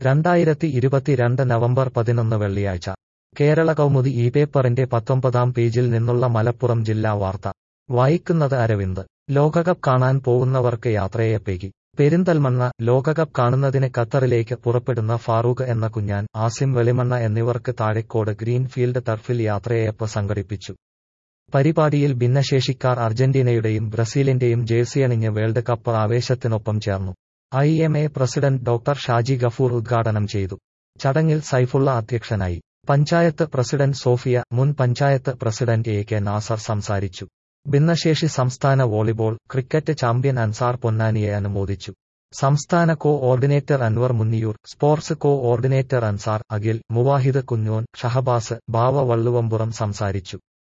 രണ്ടായിരത്തി ഇരുപത്തിരണ്ട് നവംബർ പതിനൊന്ന് വെള്ളിയാഴ്ച കേരള കൗമുദി ഈ പേപ്പറിന്റെ പത്തൊമ്പതാം പേജിൽ നിന്നുള്ള മലപ്പുറം ജില്ലാ വാർത്ത വായിക്കുന്നത് അരവിന്ദ് ലോകകപ്പ് കാണാൻ പോകുന്നവർക്ക് യാത്രയപ്പേകി പെരിന്തൽമണ്ണ ലോകകപ്പ് കാണുന്നതിന് ഖത്തറിലേക്ക് പുറപ്പെടുന്ന ഫാറൂഖ് എന്ന കുഞ്ഞാൻ ആസിം വെളിമണ്ണ എന്നിവർക്ക് താഴെക്കോട് ഗ്രീൻഫീൽഡ് ടർഫിൽ യാത്രയയപ്പ് സംഘടിപ്പിച്ചു പരിപാടിയിൽ ഭിന്നശേഷിക്കാർ അർജന്റീനയുടെയും ബ്രസീലിന്റെയും ജേഴ്സിയണിഞ്ഞ് വേൾഡ് കപ്പ് ആവേശത്തിനൊപ്പം ചേർന്നു I M A president doctor Shaji Gafoor ഉദ്ഘാടനം ചെയ്തു ചടങ്ങിൽ സൈഫുള്ള അധ്യക്ഷനായി പഞ്ചായത്ത് പ്രസിഡന്റ് സോഫിയ മുൻ panchayat president A K Nasar സംസാരിച്ചു ഭിന്നശേഷി സംസ്ഥാന വോളിബോൾ ക്രിക്കറ്റ് ചാമ്പ്യൻ അൻസാർ പൊന്നാനിയെ അനുമോദിച്ചു സംസ്ഥാന coordinator Anwar Munniyur sports coordinator Ansar Akhil Muvahid Kunjon Shahabas Bava Valluvampuram സംസാരിച്ചു